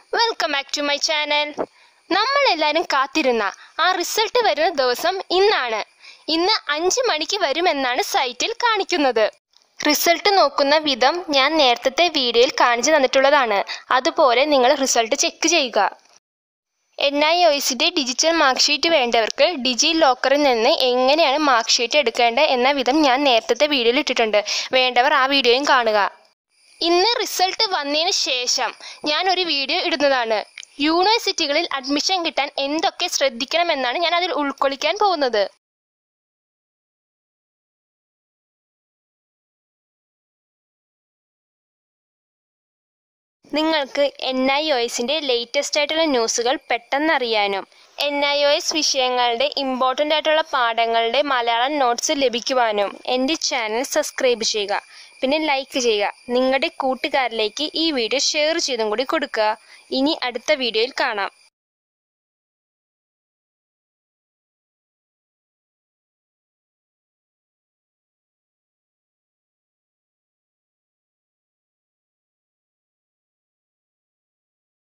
welcome back to my channel നമ്മൾ എല്ലാവരും കാത്തിരുന്ന ആ റിസൾട്ട് വരുന്ന ദിവസം ഇന്നാണ് ഇന്ന് അഞ്ച് മണിക്ക് വരുമെന്നാണ് സൈറ്റിൽ കാണിക്കുന്നത് റിസൾട്ട് നോക്കുന്ന വിധം ഞാൻ നേരത്തെ വീഡിയോയിൽ കാണിച്ചു തന്നിട്ടുള്ളതാണ് അതുപോലെ നിങ്ങൾ റിസൾട്ട് ചെക്ക് ചെയ്യുക എൻ ഐ ഒസിൻ്റെ ഡിജിറ്റൽ മാർക്ക് ഷീറ്റ് വേണ്ടവർക്ക് ഡിജി ലോക്കറിൽ നിന്ന് എങ്ങനെയാണ് മാർക്ക് ഷീറ്റ് എടുക്കേണ്ടത് എന്ന വിധം ഞാൻ നേരത്തെ വീഡിയോയിൽ ഇട്ടിട്ടുണ്ട് വേണ്ടവർ ആ വീഡിയോയും കാണുക ഇന്ന് റിസൾട്ട് വന്നതിന് ശേഷം ഞാൻ ഒരു വീഡിയോ ഇടുന്നതാണ് യൂണിവേഴ്സിറ്റികളിൽ അഡ്മിഷൻ കിട്ടാൻ എന്തൊക്കെ ശ്രദ്ധിക്കണമെന്നാണ് ഞാൻ അതിൽ ഉൾക്കൊള്ളിക്കാൻ പോകുന്നത് നിങ്ങൾക്ക് എൻ ഐ ഒ എസിൻ്റെ ലേറ്റസ്റ്റ് ആയിട്ടുള്ള ന്യൂസുകൾ പെട്ടെന്ന് അറിയാനും എൻ ഐ ഒ എസ് വിഷയങ്ങളുടെ ഇമ്പോർട്ടൻ്റ് ആയിട്ടുള്ള പാഠങ്ങളുടെ മലയാളം നോട്ട്സ് ലഭിക്കുവാനും എൻ്റെ ചാനൽ സബ്സ്ക്രൈബ് ചെയ്യുക പിന്നെ ലൈക്ക് ചെയ്യുക നിങ്ങളുടെ കൂട്ടുകാരിലേക്ക് ഈ വീഡിയോ ഷെയർ ചെയ്തും കൂടി കൊടുക്കുക ഇനി അടുത്ത വീഡിയോയിൽ കാണാം